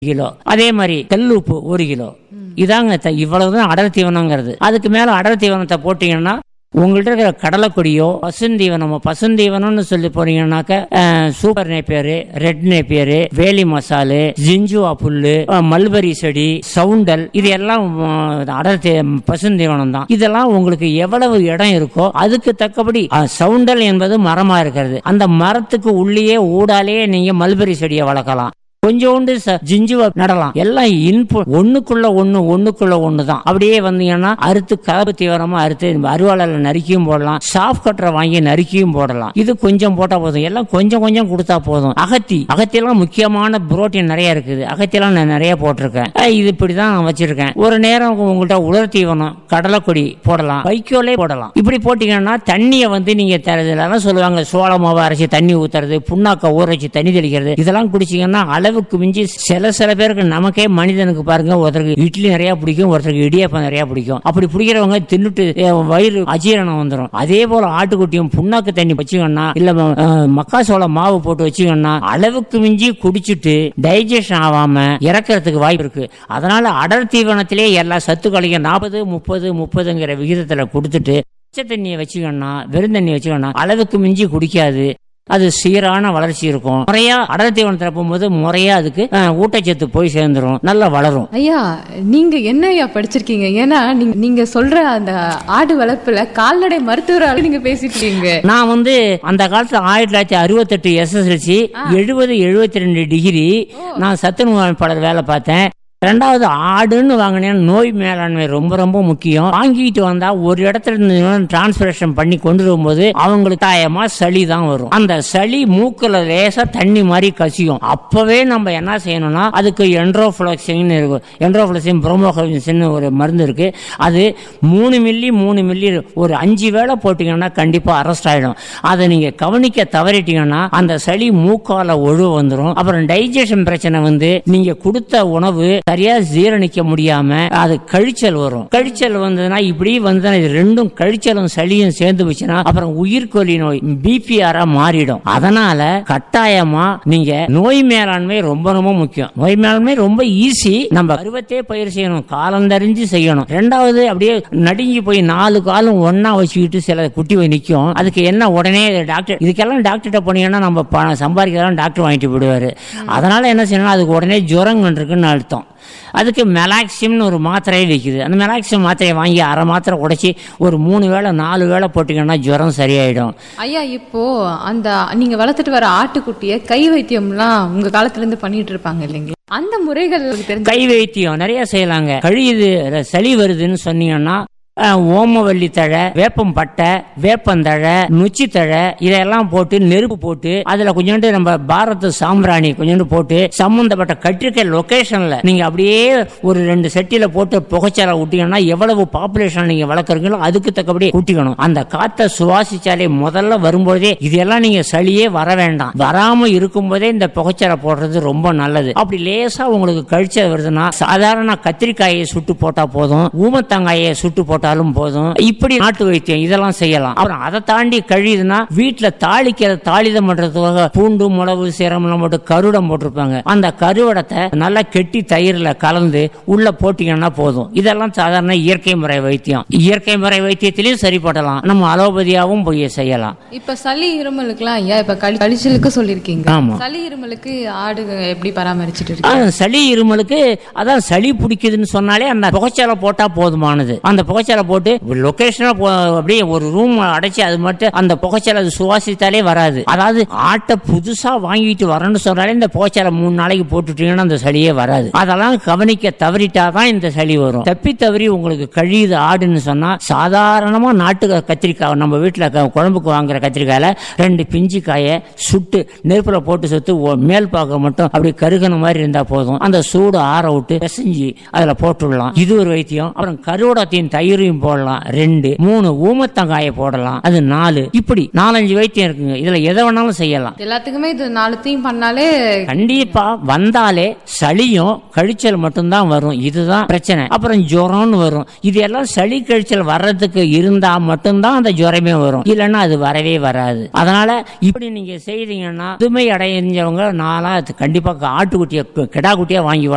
Kilo அதே மாதிரி கல்லுப்பு ஒரு கிலோ இதாங்க த- இவ்வளவுதான் அடர் தீவனங்கிறது அதுக்கு மேல அடர் தீவனத்தை போட்டீங்கன்னா உங்கள்ட்ட இருக்கிற கடலைக்கொடியோ பசுந்தீவனமோ பசுந்தீவனம்னு சொல்லி போறீங்கன்னாக்க அஹ், சூப்பர் நேப்பியரு ரெட் நேப்பியரு வேலி மசாலு ஜிஞ்சுவா புல்லு அஹ், மல்பரி செடி சவுண்டல் இது எல்லாம் அஹ், அடர் தீ- பசுந்தீவனம் தான் இதெல்லாம் உங்களுக்கு எவ்வளவு இடம் இருக்கோ அதுக்கு தக்கபடி அஹ், சவுண்டல் என்பது மரமா இருக்கிறது அந்த மரத்துக்கு உள்ளேயே ஊடாலே நீங்க மல்பரி செடியை வளர்க்கலாம் கொஞ்சோண்டு ச- ஜிஞ்சுவ நடலாம் எல்லாம் இன்பு ஒண்ணுக்குள்ள ஒண்ணு ஒண்ணுக்குள்ள ஒண்ணு தான் அப்படியே வந்தீங்கன்னா அறுத்து கலப்பு தீவிரமா அறுத்து அருவாளால நறுக்கியும் போடலாம் சாஃப்ட் கட்டரை வாங்கி நறுக்கியும் போடலாம் இது கொஞ்சம் போட்டா போதும் எல்லாம் கொஞ்சம் கொஞ்சம் கொடுத்தா போதும் அகத்தி அகத்தியெல்லாம் முக்கியமான புரோட்டீன் நிறைய இருக்குது அகத்தியெல்லாம் நான் நிறைய போட்டிருக்கேன் அஹ் இது இப்படிதான் நான் வச்சிருக்கேன் ஒரு நேரம் உங்கள்கிட்ட உலர் தீவனம் கடலைக்கொடி போடலாம் வைக்கோலே போடலாம் இப்படி போட்டீங்கன்னா தண்ணியை வந்து நீங்க தரதுலாம் சொல்லுவாங்க சோள மாவை அரைச்சி தண்ணி ஊத்துறது புண்ணாக்க ஊற வச்சு தண்ணி தெளிக்கிறது இதெல்லாம் குடிச்சீங்கன்னா அளவுக்கு மிஞ்சி சில சில பேருக்கு நமக்கே மனிதனுக்கு பாருங்க ஒருத்தருக்கு இட்லி நிறைய பிடிக்கும் ஒருத்தருக்கு இடியாப்பம் நிறைய பிடிக்கும் அப்படி பிடிக்கிறவங்க தின்னுட்டு அஹ், வயிறு அஜீரணம் வந்துடும் அதே போல ஆட்டுக்குட்டியும் புண்ணாக்கு தண்ணி வச்சுக்கோன்னா இல்ல அஹ், மக்காசோள மாவு போட்டு வச்சுக்கோன்னா அளவுக்கு மிஞ்சி குடிச்சிட்டு டைஜஷன் ஆகாம இறக்கறதுக்கு வாய்ப்பு இருக்கு அதனால அடர் தீவனத்திலே எல்லா சத்துக்களையும் நாற்பது முப்பது முப்பதுங்கிற விகிதத்துல கொடுத்துட்டு பச்சை தண்ணியை வச்சுக்கோன்னா வெறும் தண்ணி வச்சுக்கோன்னா அளவுக்கு மிஞ்சி குடிக்காது அது சீரான வளர்ச்சி இருக்கும் முறையா அடர் தீவனத்தில் போகும்போது முறையா அதுக்கு அஹ், ஊட்டச்சத்து போய் சேர்ந்துரும் நல்லா வளரும் ஐயா நீங்க என்ன ஐயா படிச்சிருக்கீங்க ஏன்னா நீங்க நீங்க சொல்ற அந்த ஆடு வளர்ப்புல கால்நடை மருத்துவரால நீங்க பேசிட்டு இருக்கீங்க நான் வந்து அந்த காலத்துல ஆயிரத்தி தொள்ளாயிரத்தி அறுபத்தெட்டு எஸ்எஸ்எல்சி எழுபது எழுபத்தி ரெண்டு டிகிரி நான் சத்துணவு அமைப்பாளர் வேலை பார்த்தேன் ரெண்டாவது ஆடுன்னு வாங்கினேன் நோய் மேலாண்மை ரொம்ப ரொம்ப முக்கியம் வாங்கிட்டு வந்தா ஒரு இடத்துல இருந்து டிரான்ஸ்பரேஷன் பண்ணி கொண்டு வரும்போது அவங்களுக்கு தாயமா சளி தான் வரும் அந்த சளி மூக்குல லேசா தண்ணி மாதிரி கசியும் அப்பவே நம்ம என்ன செய்யணும்னா அதுக்கு என்ட்ரோஃபுளக்சின் இருக்கும் என்ட்ரோஃபுளக்சின் புரோமோகசின் ஒரு மருந்து இருக்கு அது மூணு மில்லி மூணு மில்லி ஒரு அஞ்சு வேளை போட்டீங்கன்னா கண்டிப்பா அரெஸ்ட் ஆயிடும் அதை நீங்க கவனிக்க தவறிட்டீங்கன்னா அந்த சளி மூக்கால ஒழுவ வந்துடும் அப்புறம் டைஜஷன் பிரச்சனை வந்து நீங்க கொடுத்த உணவு சரியா ஜீரணிக்க முடியாம அது கழிச்சல் வரும் கழிச்சல் வந்ததுன்னா இப்படி வந்து இது ரெண்டும் கழிச்சலும் சளியும் சேர்ந்து வச்சுன்னா அப்புறம் உயிர்கொல்லி நோய் பிபிஆரா மாறிடும் அதனால கட்டாயமா நீங்க நோய் மேலாண்மை ரொம்ப ரொம்ப முக்கியம் நோய் மேலாண்மை ரொம்ப ஈஸி நம்ம பருவத்தே பயிர் செய்யணும் காலந்தறிஞ்சு செய்யணும் ரெண்டாவது அப்படியே நடுங்கி போய் நாலு காலும் ஒண்ணா வச்சுக்கிட்டு சில குட்டி போய் நிக்கும் அதுக்கு என்ன உடனே டாக்டர் இதுக்கெல்லாம் டாக்டர்கிட்ட போனீங்கன்னா நம்ம பணம் சம்பாதிக்கலாம் டாக்டர் வாங்கிட்டு விடுவாரு அதனால என்ன செய்யணும் அதுக்கு உடனே ஜுரம் இருக்குன்னு அர்த்தம் அதுக்கு மெலாக்சியம்னு ஒரு மாத்திரையே விற்குது அந்த மெலாக்சியம் மாத்திரையை வாங்கி அரை மாத்திரை உடைச்சி ஒரு மூணு வேளை நாலு வேளை போட்டிங்கன்னா ஜுரம் சரியாயிடும் ஐயா இப்போ அந்த நீங்க வளர்த்துட்டு வர ஆட்டுக்குட்டிய கை வைத்தியம்லாம் உங்க காலத்துல இருந்து பண்ணிட்டு இருப்பாங்க இல்லைங்களா அந்த முறைகள் உங்களுக்கு தெரிஞ்ச கை வைத்தியம் நிறைய செய்யலாங்க கழியுது ர- சளி வருதுன்னு சொன்னீங்கன்னா அஹ், ஓமவல்லி தழை வேப்பம் பட்டை வேப்பந்தழை நொச்சி தழை இதெல்லாம் போட்டு நெருப்பு போட்டு அதுல கொஞ்சோண்டு நம்ம பாரத் சாம்பிராணி கொஞ்சோண்டு போட்டு சம்பந்தப்பட்ட கட்டிருக்க லொகேஷன்ல நீங்க அப்படியே ஒரு ரெண்டு செட்டில போட்டு புகைச்சால விட்டீங்கன்னா எவ்வளவு பாப்புலேஷன் நீங்க வளர்க்குறீங்களோ அதுக்கு தக்கபடி கூட்டிக்கணும் அந்த காத்தை சுவாசிச்சாலே முதல்ல வரும்போதே இதெல்லாம் நீங்க சளியே வர வேண்டாம் வராம இருக்கும்போதே இந்த புகைச்சலை போடுறது ரொம்ப நல்லது அப்படி லேசா உங்களுக்கு கழிச்சல் வருதுன்னா சாதாரண கத்திரிக்காயை சுட்டு போட்டா போதும் ஊமத்தங்காயை சுட்டு போட்டாலும் போதும் இப்படி நாட்டு வைத்தியம் இதெல்லாம் செய்யலாம் அப்புறம் அதை தாண்டி கழியுதுன்னா வீட்டுல தாளிக்கிற தாளிதம் பண்றதுக்காக பூண்டு மிளகு சீரம்லாம் போட்டு கருடம் போட்டிருப்பாங்க அந்த கருவடத்தை நல்லா கெட்டி தயிர்ல கலந்து உள்ள போட்டீங்கன்னா போதும் இதெல்லாம் சாதாரண இயற்கை முறை வைத்தியம் இயற்கை முறை வைத்தியத்திலையும் சரிப்படலாம் நம்ம அலோபதியாவும் போய் செய்யலாம் இப்ப சளி இருமலுக்குலாம் ஐயா இப்ப கழி- கழிச்சலுக்கு சொல்லிருக்கீங்க ஆமா. சளி இருமலுக்கு ஆடு எப்படி பராமரிச்சிட்டு ஆ, இருக்கு சளி இருமலுக்கு அதான் சளி பிடிக்குதுன்னு சொன்னாலே அந்த புகைச்சாலை போட்டா போதுமானது அந்த புகைச்சாலை போட்டு லொகேஷனா அப்படியே ஒரு ரூம் அடைச்சு அது மட்டும் அந்த புகைச்சாலை அது சுவாசித்தாலே வராது அதாவது ஆட்டை புதுசா வாங்கிட்டு வரணும்னு சொன்னாலே இந்த புகைச்சாலை மூணு நாளைக்கு போட்டுட்டீங்கன்னா அந்த சளியே வராது அதெல்லாம் கவனிக்க தவறிட்டாதான் இந்த சளி வரும் தப்பி தவறி உங்களுக்கு கழியுது ஆடுன்னு சொன்னா சாதாரணமா நாட்டு க- கத்திரிக்காய் நம்ம வீட்டுல க- குழம்புக்கு வாங்குற கத்திரிக்காயில ரெண்டு பிஞ்சு காயை சுட்டு நெருப்புல போட்டு சுத்து ஒ- மேல் பாக்க மட்டும் அப்படி கருகன மாதிரி இருந்தா போதும் அந்த சூடு ஆற விட்டு பிசைஞ்சு அதுல போட்டுடலாம் இது ஒரு வைத்தியம் அப்புறம் கருவடத்தையும் தயிரையும் போடலாம் ரெண்டு மூணு ஊமத்தங்காயை போடலாம் அது நாலு இப்படி நாலஞ்சு வைத்தியம் இருக்குங்க இதுல எதை வேணாலும் செய்யலாம் எல்லாத்துக்குமே இது நாலுத்தையும் பண்ணாலே கண்டிப்பா வந்தாலே சளியும் கழிச்சல் மட்டும்தான் வரும் இதுதான் பிரச்சனை அப்புறம் ஜுரம்னு வரும் இது எல்லாம் சளி கழிச்சல் வர்றதுக்கு இருந்தா மட்டும்தான் அந்த ஜுரமே வரும் இல்லைன்னா அது வரவே வராது அதனால இப்படி நீங்க செய்றீங்கன்னா புதுமை அடைஞ்சவங்க நாளா கண்டிப்பா ஆட்டுக்குட்டியை கிடா குட்டியா வாங்கி